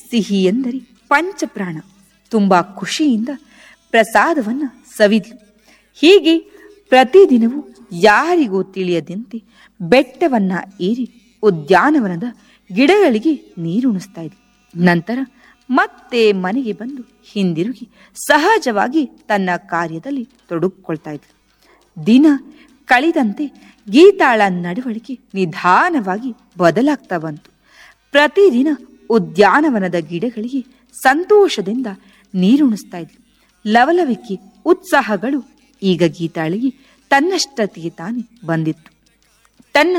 ಸಿಹಿ ಎಂದರೆ ಪಂಚಪ್ರಾಣ ತುಂಬ ಖುಷಿಯಿಂದ ಪ್ರಸಾದವನ್ನು ಸವಿದ್ಲು ಹೀಗೆ ಪ್ರತಿದಿನವೂ ಯಾರಿಗೂ ತಿಳಿಯದಂತೆ ಬೆಟ್ಟವನ್ನ ಏರಿ ಉದ್ಯಾನವನದ ಗಿಡಗಳಿಗೆ ನೀರುಣಿಸ್ತಾ ಇದ್ಲು ನಂತರ ಮತ್ತೆ ಮನೆಗೆ ಬಂದು ಹಿಂದಿರುಗಿ ಸಹಜವಾಗಿ ತನ್ನ ಕಾರ್ಯದಲ್ಲಿ ತೊಡಗಿಕೊಳ್ತಾ ಇದ್ಲು ದಿನ ಕಳೆದಂತೆ ಗೀತಾಳ ನಡವಳಿಕೆ ನಿಧಾನವಾಗಿ ಬದಲಾಗ್ತಾ ಬಂತು ಪ್ರತಿದಿನ ಉದ್ಯಾನವನದ ಗಿಡಗಳಿಗೆ ಸಂತೋಷದಿಂದ ನೀರುಣಿಸ್ತಾ ಇದ್ಲು ಲವಲವಿಕೆ ಉತ್ಸಾಹಗಳು ಈಗ ಗೀತಾಳಿಗೆ ತನ್ನಷ್ಟತಿಗೆ ತಾನೇ ಬಂದಿತ್ತು ತನ್ನ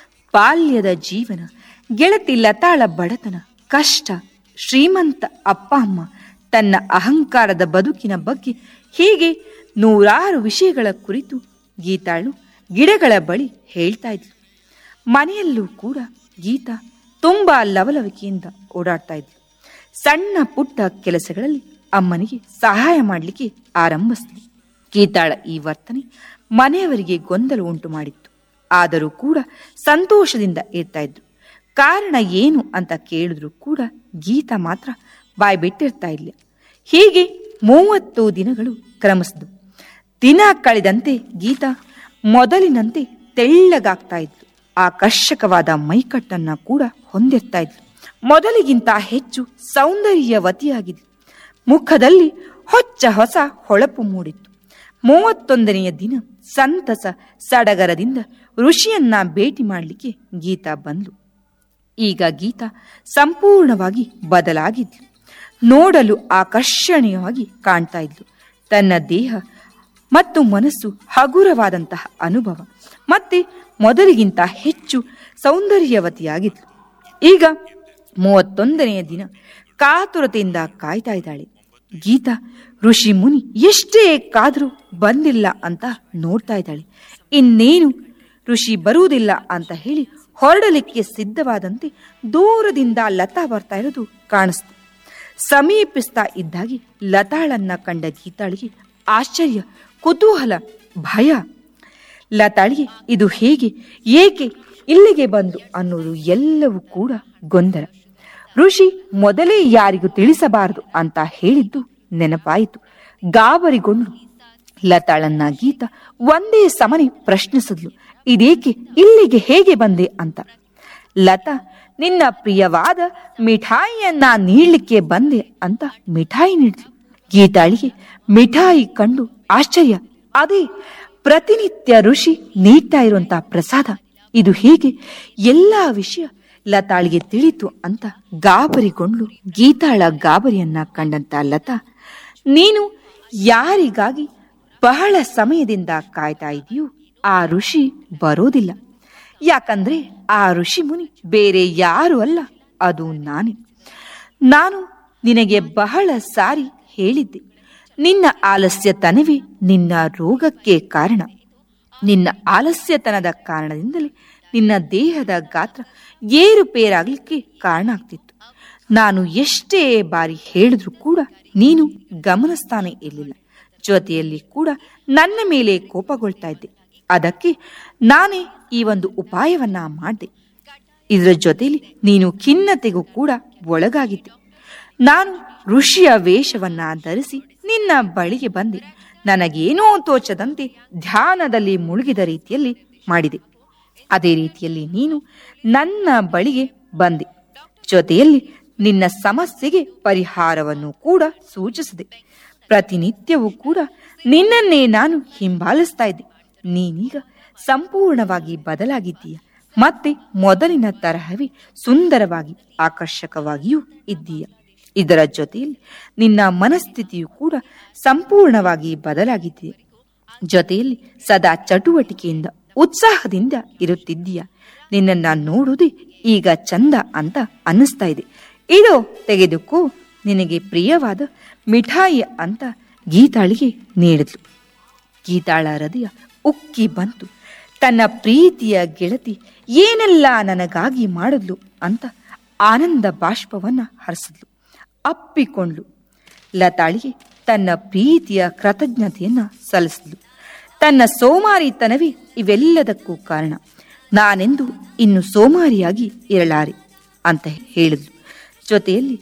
ಬಾಲ್ಯದ ಜೀವನ ಗೆಳತಿ ಲತಾಳ ಬಡತನ ಕಷ್ಟ ಶ್ರೀಮಂತ ಅಪ್ಪ ಅಮ್ಮ ತನ್ನ ಅಹಂಕಾರದ ಬದುಕಿನ ಬಗ್ಗೆ ಹೀಗೆ ನೂರಾರು ವಿಷಯಗಳ ಕುರಿತು ಗೀತಾಳು ಗಿಡಗಳ ಬಳಿ ಹೇಳ್ತಾ ಇದ್ಲು ಮನೆಯಲ್ಲೂ ಕೂಡ ಗೀತಾ ತುಂಬಾ ಲವಲವಿಕೆಯಿಂದ ಓಡಾಡ್ತಾ ಇದ್ಲು ಸಣ್ಣ ಪುಟ್ಟ ಕೆಲಸಗಳಲ್ಲಿ ಅಮ್ಮನಿಗೆ ಸಹಾಯ ಮಾಡಲಿಕ್ಕೆ ಆರಂಭಿಸಿದ್ಲು ಗೀತಾಳ ಈ ವರ್ತನೆ ಮನೆಯವರಿಗೆ ಗೊಂದಲ ಉಂಟು ಮಾಡಿತ್ತು ಆದರೂ ಕೂಡ ಸಂತೋಷದಿಂದ ಇರ್ತಾ ಇದ್ರು ಕಾರಣ ಏನು ಅಂತ ಕೇಳಿದ್ರು ಕೂಡ ಗೀತಾ ಮಾತ್ರ ಬಾಯ್ ಬಿಟ್ಟಿರ್ತಾ ಇಲ್ಲ ಹೀಗೆ ಮೂವತ್ತು ದಿನಗಳು ಕ್ರಮಿಸಿದ್ವು ದಿನ ಕಳೆದಂತೆ ಗೀತಾ ಮೊದಲಿನಂತೆ ತೆಳ್ಳಗಾಗ್ತಾ ಇದ್ಲು ಆಕರ್ಷಕವಾದ ಮೈಕಟ್ಟನ್ನ ಕೂಡ ಹೊಂದಿರ್ತಾ ಇದ್ಲು ಮೊದಲಿಗಿಂತ ಹೆಚ್ಚು ಸೌಂದರ್ಯವತಿಯಾಗಿದ್ಲು ಮುಖದಲ್ಲಿ ಹೊಚ್ಚ ಹೊಸ ಹೊಳಪು ಮೂಡಿತ್ತು ಮೂವತ್ತೊಂದನೆಯ ದಿನ ಸಂತಸ ಸಡಗರದಿಂದ ಋಷಿಯನ್ನ ಭೇಟಿ ಮಾಡಲಿಕ್ಕೆ ಗೀತಾ ಬಂದ್ಲು ಈಗ ಗೀತಾ ಸಂಪೂರ್ಣವಾಗಿ ಬದಲಾಗಿದ್ಲು ನೋಡಲು ಆಕರ್ಷಣೀಯವಾಗಿ ಕಾಣ್ತಾ ಇದ್ಲು ತನ್ನ ದೇಹ ಮತ್ತು ಮನಸ್ಸು ಹಗುರವಾದಂತಹ ಅನುಭವ ಮತ್ತೆ ಮೊದಲಿಗಿಂತ ಹೆಚ್ಚು ಸೌಂದರ್ಯವತಿಯಾಗಿದ್ಲು ಈಗ ಮೂವತ್ತೊಂದನೆಯ ದಿನ ಕಾತುರತೆಯಿಂದ ಕಾಯ್ತಾ ಇದ್ದಾಳೆ ಗೀತಾ ಋಷಿ ಮುನಿ ಎಷ್ಟೇ ಕಾದ್ರೂ ಬಂದಿಲ್ಲ ಅಂತ ನೋಡ್ತಾ ಇದ್ದಾಳೆ ಇನ್ನೇನು ಋಷಿ ಬರುವುದಿಲ್ಲ ಅಂತ ಹೇಳಿ ಹೊರಡಲಿಕ್ಕೆ ಸಿದ್ಧವಾದಂತೆ ದೂರದಿಂದ ಲತಾ ಬರ್ತಾ ಇರೋದು ಕಾಣಿಸ್ತು ಸಮೀಪಿಸ್ತಾ ಇದ್ದಾಗೆ ಲತಾಳನ್ನ ಕಂಡ ಗೀತಾಳಿಗೆ ಆಶ್ಚರ್ಯ ಕುತೂಹಲ ಭಯ ಲತಾಳಿಗೆ ಇದು ಹೇಗೆ ಏಕೆ ಇಲ್ಲಿಗೆ ಬಂದು ಅನ್ನೋದು ಎಲ್ಲವೂ ಕೂಡ ಗೊಂದಲ ಋಷಿ ಮೊದಲೇ ಯಾರಿಗೂ ತಿಳಿಸಬಾರದು ಅಂತ ಹೇಳಿದ್ದು ನೆನಪಾಯಿತು ಗಾಬರಿಗೊಂಡು ಲತಾಳನ್ನ ಗೀತ ಒಂದೇ ಸಮನೆ ಪ್ರಶ್ನಿಸಿದ್ಲು ಇದೇಕೆ ಇಲ್ಲಿಗೆ ಹೇಗೆ ಬಂದೆ ಅಂತ ಲತಾ ನಿನ್ನ ಪ್ರಿಯವಾದ ಮಿಠಾಯಿಯನ್ನ ನೀಡ್ಲಿಕ್ಕೆ ಬಂದೆ ಅಂತ ಮಿಠಾಯಿ ನೀಡಿದ್ಲು ಗೀತಾಳಿಗೆ ಮಿಠಾಯಿ ಕಂಡು ಆಶ್ಚರ್ಯ ಅದೇ ಪ್ರತಿನಿತ್ಯ ಋಷಿ ನೀಡ್ತಾ ಇರುವಂತ ಪ್ರಸಾದ ಇದು ಹೀಗೆ ಎಲ್ಲಾ ವಿಷಯ ಲತಾಳಿಗೆ ತಿಳಿತು ಅಂತ ಗಾಬರಿಗೊಂಡು ಗೀತಾಳ ಗಾಬರಿಯನ್ನ ಕಂಡಂತ ಲತಾ ನೀನು ಯಾರಿಗಾಗಿ ಬಹಳ ಸಮಯದಿಂದ ಕಾಯ್ತಾ ಇದೆಯೋ ಆ ಋಷಿ ಬರೋದಿಲ್ಲ ಯಾಕಂದ್ರೆ ಆ ಋಷಿ ಮುನಿ ಬೇರೆ ಯಾರು ಅಲ್ಲ ಅದು ನಾನೇ ನಾನು ನಿನಗೆ ಬಹಳ ಸಾರಿ ಹೇಳಿದ್ದೆ ನಿನ್ನ ಆಲಸ್ಯತನವೇ ನಿನ್ನ ರೋಗಕ್ಕೆ ಕಾರಣ ನಿನ್ನ ಆಲಸ್ಯತನದ ಕಾರಣದಿಂದಲೇ ನಿನ್ನ ದೇಹದ ಗಾತ್ರ ಏರುಪೇರಾಗಲಿಕ್ಕೆ ಕಾರಣ ಆಗ್ತಿತ್ತು ನಾನು ಎಷ್ಟೇ ಬಾರಿ ಹೇಳಿದ್ರು ಕೂಡ ನೀನು ಗಮನಿಸ್ತಾನೆ ಇರಲಿಲ್ಲ ಜೊತೆಯಲ್ಲಿ ಕೂಡ ನನ್ನ ಮೇಲೆ ಕೋಪಗೊಳ್ತಾ ಇದ್ದೆ ಅದಕ್ಕೆ ನಾನೇ ಈ ಒಂದು ಉಪಾಯವನ್ನ ಮಾಡಿದೆ ಇದರ ಜೊತೆಯಲ್ಲಿ ನೀನು ಖಿನ್ನತೆಗೂ ಕೂಡ ಒಳಗಾಗಿದ್ದೆ ನಾನು ಋಷಿಯ ವೇಷವನ್ನ ಧರಿಸಿ ನಿನ್ನ ಬಳಿಗೆ ಬಂದೆ ನನಗೇನೋ ತೋಚದಂತೆ ಧ್ಯಾನದಲ್ಲಿ ಮುಳುಗಿದ ರೀತಿಯಲ್ಲಿ ಮಾಡಿದೆ ಅದೇ ರೀತಿಯಲ್ಲಿ ನೀನು ನನ್ನ ಬಳಿಗೆ ಬಂದೆ ಜೊತೆಯಲ್ಲಿ ನಿನ್ನ ಸಮಸ್ಯೆಗೆ ಪರಿಹಾರವನ್ನು ಕೂಡ ಸೂಚಿಸಿದೆ ಪ್ರತಿನಿತ್ಯವೂ ಕೂಡ ನಿನ್ನನ್ನೇ ನಾನು ಹಿಂಬಾಲಿಸ್ತಾ ಇದ್ದೆ ನೀನೀಗ ಸಂಪೂರ್ಣವಾಗಿ ಬದಲಾಗಿದ್ದೀಯ ಮತ್ತೆ ಮೊದಲಿನ ತರಹವೇ ಸುಂದರವಾಗಿ ಆಕರ್ಷಕವಾಗಿಯೂ ಇದ್ದೀಯ ಇದರ ಜೊತೆಯಲ್ಲಿ ನಿನ್ನ ಮನಸ್ಥಿತಿಯು ಕೂಡ ಸಂಪೂರ್ಣವಾಗಿ ಬದಲಾಗಿದೆಯೇ ಜೊತೆಯಲ್ಲಿ ಸದಾ ಚಟುವಟಿಕೆಯಿಂದ ಉತ್ಸಾಹದಿಂದ ಇರುತ್ತಿದ್ದೀಯ ನಿನ್ನನ್ನ ನೋಡುವುದೇ ಈಗ ಚಂದ ಅಂತ ಅನ್ನಿಸ್ತಾ ಇದೆ ಇದೋ ತೆಗೆದುಕೋ ನಿನಗೆ ಪ್ರಿಯವಾದ ಮಿಠಾಯಿ ಅಂತ ಗೀತಾಳಿಗೆ ನೀಡಿದ್ಲು ಗೀತಾಳ ಹೃದಯ ಉಕ್ಕಿ ಬಂತು ತನ್ನ ಪ್ರೀತಿಯ ಗೆಳತಿ ಏನೆಲ್ಲ ನನಗಾಗಿ ಮಾಡಿದ್ಲು ಅಂತ ಆನಂದ ಬಾಷ್ಪವನ್ನ ಹರಿಸಿದ್ಲು ಅಪ್ಪಿಕೊಂಡ್ಲು ಲತಾಳಿಗೆ ತನ್ನ ಪ್ರೀತಿಯ ಕೃತಜ್ಞತೆಯನ್ನ ಸಲ್ಲಿಸಿದ್ಲು ತನ್ನ ಸೋಮಾರಿತನವೇ ಇವೆಲ್ಲದಕ್ಕೂ ಕಾರಣ ನಾನೆಂದು ಇನ್ನು ಸೋಮಾರಿಯಾಗಿ ಇರಲಾರೆ ಅಂತ ಹೇಳಿದ್ಲು ಜೊತೆಯಲ್ಲಿ